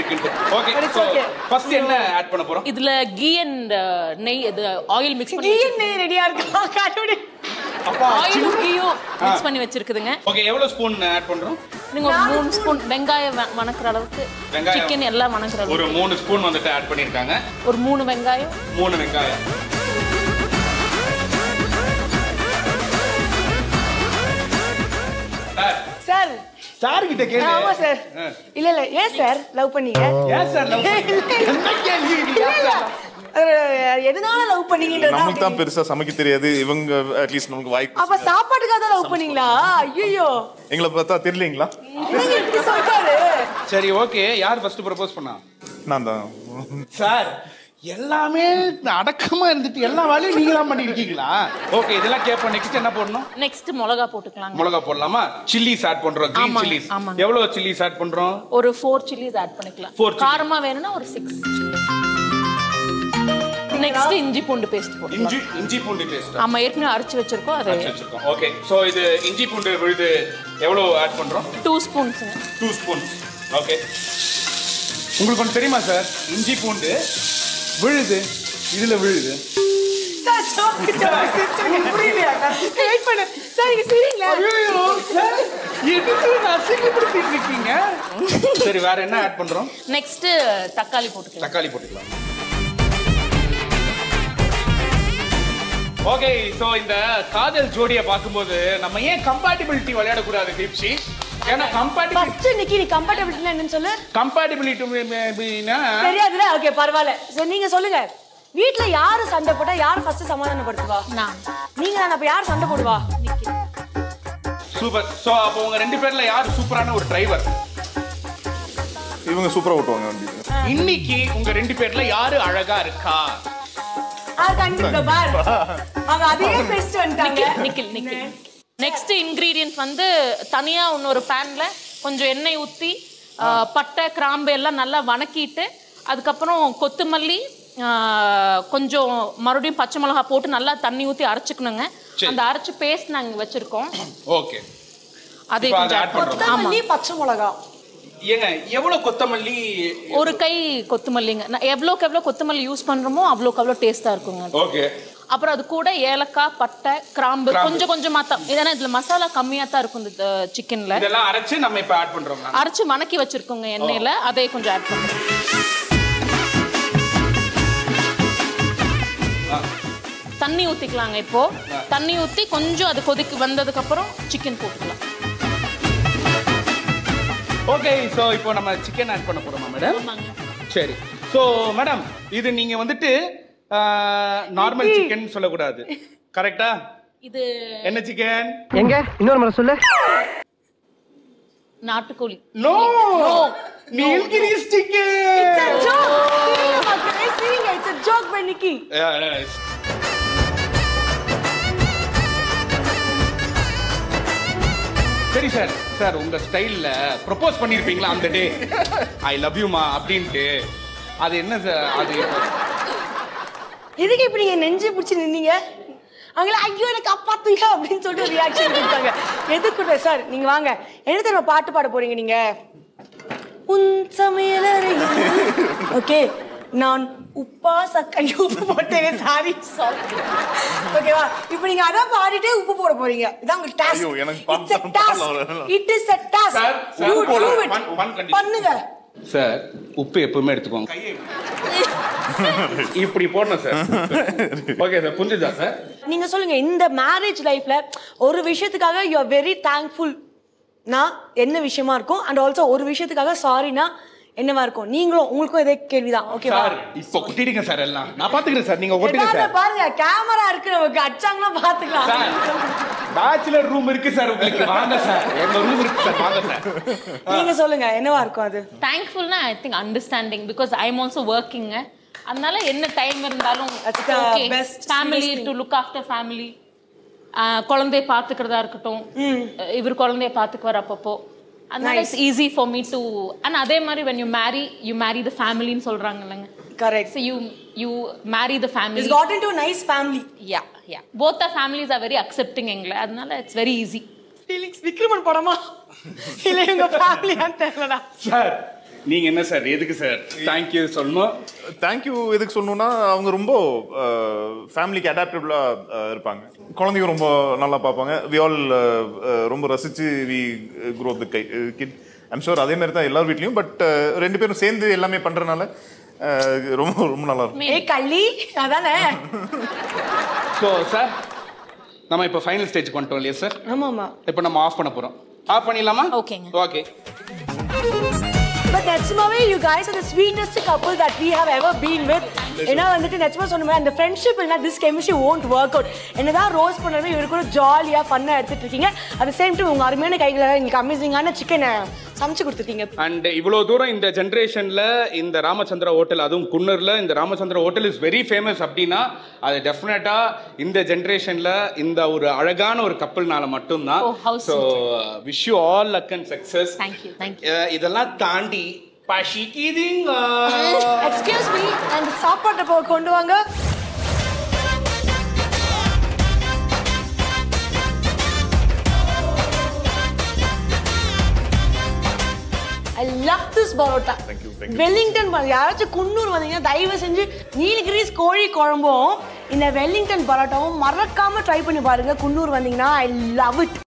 இருக்குன்ட்டு okay But it's so okay. First என்ன add பண்ண போறோம் இதுல கீ அண்ட் நெய் இது ஆயில் மிக்ஸ் பண்ணி டிஎன்ஏ ரெடியா இருக்கா கடவுளே ஆயிலும் கீயும் மிக்ஸ் பண்ணி வச்சிருக்குதுங்க ஓகே எவ்வளவு ஸ்பூன் ஆட் பண்றோம் நீங்க ஒரு மூணு ஸ்பூன் வெங்காயம் வ- வணக்குற அளவுக்கு வெங்காயம். சிக்கன் எல்லாம் வணக்குற ஒரு அளவுக்கு மூணு ஸ்பூன் வந்துட்டு ஆட் பண்ணிருக்காங்க ஒரு மூணு வெங்காயம் மூணு வெங்காயம் சார் சார் சார் கிட்ட கேளு ஆமா சார் ஆ. இல்ல இல்ல ஏன் சார் லவ் பண்ணீங்க ஏன் சார் love பண்ணீங்க? என்ன கேள்வி இது? இல்ல, ஏன் இல்ல. சார்? அஹ், எதனால லவ் பண்ணீங்கன்றது நமக்கு தான் அப்படி. பெருசா சமைக்க தெரியாது இவங்க அட்லீஸ்ட் நமக்கு வாய்ப்பு அப்ப சாப்பாட்டுக்காக தான் லவ் பண்ணீங்களா ஐயோ எங்களை பார்த்தா தெரியலீங்களா என்னங்க இப்படி சொல்றாரு சரி ஓகே யார் ஃபர்ஸ்ட் ப்ரப்போஸ் பண்ணா நான் தான் சார் எல்லாமே அடக்கமா இருந்துட்டு எல்லா வேலையும் நீங்க தான் பண்ணிருக்கீங்களா ஓகே இதெல்லாம் கேட்போம் நெக்ஸ்ட் என்ன போடணும் நெக்ஸ்ட் மிளகா போட்டுக்கலாங்க மிளகா போடலாமா சில்லிஸ் ஆட் பண்றோம் கிரீன் ஆமாங்க, சில்லிஸ் ஆமாங்க. எவ்வளவு சில்லிஸ் ஆட் பண்றோம் ஒரு ஃபோர் சில்லிஸ் ஆட் பண்ணிக்கலாம் Four chillies. காரமா வேணும்னா ஒரு சிக்ஸ் நெக்ஸ்ட் இஞ்சி பூண்டு பேஸ்ட் போட்டுக்கலாம் இஞ்சி இஞ்சி பூண்டு பேஸ்ட் ஆமா ஏற்கனவே அரைச்சு வச்சிருக்கோம் அது வச்சிருக்கோம் ஓகே சோ இது இஞ்சி பூண்டு விழுது எவ்வளவு ஆட் பண்றோம் டூ ஸ்பூன்ஸுங்க டூ ஸ்பூன்ஸ் ஓகே உங்களுக்கு ஒன்று தெரியுமா சார் இஞ்சி பூண்டு விழுது இதுல விழுது சார் joke, joke, சிரிச்சிருங்க, புரியலையா வெயிட் பண்ணு சார் இங்க சிரிங்களா ஐயோ சார் எதுக்கு அசிங்கப்படுத்திட்டு இருக்கீங்க சரி வேற என்ன ஆட் பண்றோம் நெக்ஸ்ட் தக்காளி போட்டுக்கலாம் தக்காளி போட்டுக்கலாம் ஓகே சோ இந்த காதல் ஜோடியை பார்க்கும்போது நம்ம ஏன் கம்பேட்டிபிலிட்டி விளையாடக்கூடாது தீப்ஷி ஏன்னா கம்பேட்டிபிலிட்டி ஃபர்ஸ்ட் நிக்கி நீ கம்ஃபர்டபிள் என்னன்னு சொல்லு கம்பேட்டிபிலிட்டினா தெரியாதுல ஓகே பரவாயில்ல சரி நீங்க சொல்லுங்க வீட்ல யாரு சண்டை போட்டா யாரு ஃபர்ஸ்ட் சமாதானப்படுத்துவா நான் நீங்க தான் அப்ப யார் சண்டை போடுவா சூப்பர் சோ அப்போ உங்க ரெண்டு பேர்ல யார் சூப்பரான ஒரு டிரைவர் இவங்க சூப்பரா ஓட்டுவாங்க வண்டி இன்னைக்கு உங்க ரெண்டு பேர்ல யாரு அழகா இருக்கா ஆ கண்டிப்பா பார் அவங்க அதே பெஸ்ட் வந்துட்டாங்க நிக்கில் நிக்கில் நெக்ஸ்ட் இன்கிரீடியன்ட் வந்து தனியா இன்னொரு பேன்ல கொஞ்சம் எண்ணெய் ஊத்தி ஆ, பட்டை கிராம்பு எல்லாம் நல்லா வணக்கிட்டு அதுக்கப்புறம் கொத்தமல்லி ஆ, கொஞ்சம் மறுபடியும் பச்சை மிளகா போட்டு நல்லா தண்ணி ஊத்தி அரைச்சுக்கணுங்க சரி. அந்த அரைச்சு பேஸ்ட் நாங்க வச்சிருக்கோம் ஓகே அதை இப்ப அதை கொஞ்சம் add add பண்றோம். ஆமா கொத்தமல்லி பச்சை மிளகா ஏங்க எவ்வளவு கொத்தமல்லி ஒரு கை கொத்தமல்லிங்க நான் எவ்வளோக்கு எவ்வளோ கொத்தமல்லி யூஸ் பண்றோமோ அவ்வளோக்கு அவ்வளோ டேஸ்டா இருக்குங்க அது. ஓகே அப்புறம் அது கூட ஏலக்காய் பட்டை கிராம்பு கிராம்பு. கொஞ்சம் கொஞ்சமா தான் ஏன்னா இதுல மசாலா கம்மியா தான் இருக்கும் இந்த சிக்கன்ல இதெல்லாம் அரைச்சு நம்ம இப்ப ஆட் பண்றோம் அரைச்சு வணக்கி வச்சிருக்கோங்க எண்ணெயில அதை கொஞ்சம் ஆட் பண்ணுறோம் தண்ணி ஊத்திக்கலாங்க இப்போ தண்ணி ஊத்தி கொஞ்சம் அது கொதிக்கு வந்ததுக்கு அப்புறம் சிக்கன் போட்டுக்கலாம் ஓகே சோ இப்போ நம்ம சிக்கன் ஆட் பண்ண போறோமா மேடம் ஆமாங்க சரி சோ மேடம் இது நீங்க வந்துட்டு நார்மல் சிக்கன் சொல்லக்கூடாது கரெக்டா இது என்ன சிக்கன் எங்க இன்னொரு முறை சொல்லு நாட்டுக்கோழி நோ No. நீல்கிரிஸ் சிக்கன் சரிங்க it's a joke by Nikki சரி சார் சார் உங்க ஸ்டைல்ல ப்ரொபோஸ் பண்ணிருப்பீங்களா அந்த டே ஐ லவ் யூமா அப்படின்ட்டு அது என்ன சார் அது எதுக்கு இப்படி நீங்க நெஞ்சு பிடிச்சி நின்னீங்க அவங்கள ஐயோ எனக்கு காப்பாத்துங்க அப்படின்னு சொல்லிட்டு ஒரு ரியாக்ஷன் கொடுத்தாங்க எதுக்கு சார் நீங்க வாங்க என்ன தெரியுமா பாட்டு பாட போறீங்க நீங்க உன் சமையலறையில் ஓகே நான் உப்பா சக்கரை உப்பு போட்டேன் சாரி ஓகேவா இப்போ நீங்க அதான் பாடிட்டே உப்பு போட போறீங்க இதான் உங்க டாஸ்க் ஐயோ, எனக்கு இட்ஸ் a பாட- task பாடல. It is a task Sir, sir, you போட- do it one- one condition. பண்ணுங்க சார் உப்பு எப்பவுமே எடுத்துக்கோங்க இப்படி போடணும் சார் ஓகே சார் புரிஞ்சுதா சார் நீங்க சொல்லுங்க இந்த மேரேஜ் லைஃப்ல ஒரு விஷயத்துக்காக யூ ஆர் வெரி தேங்க்ஃபுல் நான் என்ன விஷயமா இருக்கும் அண்ட் ஆல்சோ ஒரு விஷயத்துக்காக சாரினா என்னவா இருக்கும் நீங்களும் உங்களுக்கும் இதே கேள்விதான் ஓகேவா சார் இப்போ கொட்டிடுங்க சார் எல்லாம் நான் பாத்துக்கிறேன் சார் நீங்க கொட்டுங்க ஏதாவது சார் பாருங்க கேமரா இருக்கு நமக்கு அச்சாங்கன்னா பாத்துக்கலாம் சார் பேச்சுலர் ரூம் இருக்கு சார் உங்களுக்கு வாங்க சார் எங்க ரூம் இருக்கு சார் வாங்க சார் நீங்க சொல்லுங்க என்னவா இருக்கும் அது தேங்க்ஃபுல்னா I think understanding because I am also ஒர்க்கிங்க அதனால என்ன டைம் இருந்தாலும் That's the okay best, family serious to look after family குழந்தைய பார்த்துக்கிறதா இருக்கட்டும் அஹ் இவர் குழந்தைய பார்த்துக்குவார் அப்பப்போ அதனால it's easy for me to and அதே மாதிரி when you marry you marry the ஃபேமிலின்னு சொல்றாங்க இல்லைங்க correct so you you marry the family is got into nice family yeah yeah both are families are very accepting எங்களை அதனால it's very easy feelings Vikraman படமா இல்ல இவங்க ஃபேமிலியான்னு தெரியலடா சார் நீங்க என்ன சார் எதுக்கு சார் தேங்க்யூ சொல்லணும் தேங்க்யூ எதுக்கு சொல்லணும்னா அவங்க ரொம்ப ஃபேமிலிக்கு அடாப்டபிளாக இருப்பாங்க குழந்தைங்க ரொம்ப நல்லா பார்ப்பாங்க வி ஆல் ரொம்ப ரசிச்சு we grow the guy kid I'm sure அதே மாதிரி தான் எல்லார் வீட்லேயும் பட் ரெண்டு பேரும் சேர்ந்து எல்லாமே பண்ணுறனால ரொம்ப ரொம்ப நல்லா இருக்கும் ஏ கள்ளி அதானே ஸோ சார் நம்ம இப்போ ஃபைனல் ஸ்டேஜ் வந்துட்டோம் இல்லையா சார் ஆமா ஆமா இப்போ நம்ம ஆஃப் பண்ண போறோம் ஆஃப் பண்ணிடலாமா ஓகேங்க. ஓகே பட் நிஜமாவே you guys are the sweetest couple that we have ever been with ஏன்னா வந்துட்டு நிஜமா சொன்ன மாதிரி அந்த ஃப்ரெண்ட்ஷிப் இல்லைனா this chemistry won't work out என்னதான் ரோஸ் பண்ணவே இவரு கூட ஜாலியாக ஃபன்னாக எடுத்துட்டு இருக்கீங்க அட் சேம் டைம் உங்க அருமையான கைகளை எங்களுக்கு அமேசிங்கான சிக்கனை சமைச்சு கொடுத்துருக்கீங்க அண்ட் இவ்வளோ தூரம் இந்த ஜென்ரேஷனில் இந்த ராமச்சந்திர ஹோட்டல் அதுவும் குன்னூரில் இந்த Ramachandra hotel is very famous அப்படின்னா அது டெஃபினட்டாக இந்த ஜென்ரேஷனில் இந்த ஒரு அழகான ஒரு கப்பல்னால மட்டும்தான் Oh, how so wish you all luck and success thank you thank you இதெல்லாம் தாண்டி பசிக்குதுங்க எக்ஸ்கியூஸ் மீ அந்த சாப்பாட்டை போ கொண்டு வாங்க I love this parotta Thank you, thank you. Wellington parotta யாராச்சும் குன்னூர் வந்தீங்கன்னா தயவு செஞ்சு நீலகிரிஸ் கோழி குழம்பும் இந்த வெல்லிங்டன் பரோட்டாவும் மறக்காம ட்ரை பண்ணி பாருங்க குன்னூர் வந்தீங்கன்னா ஐ லவ் இட்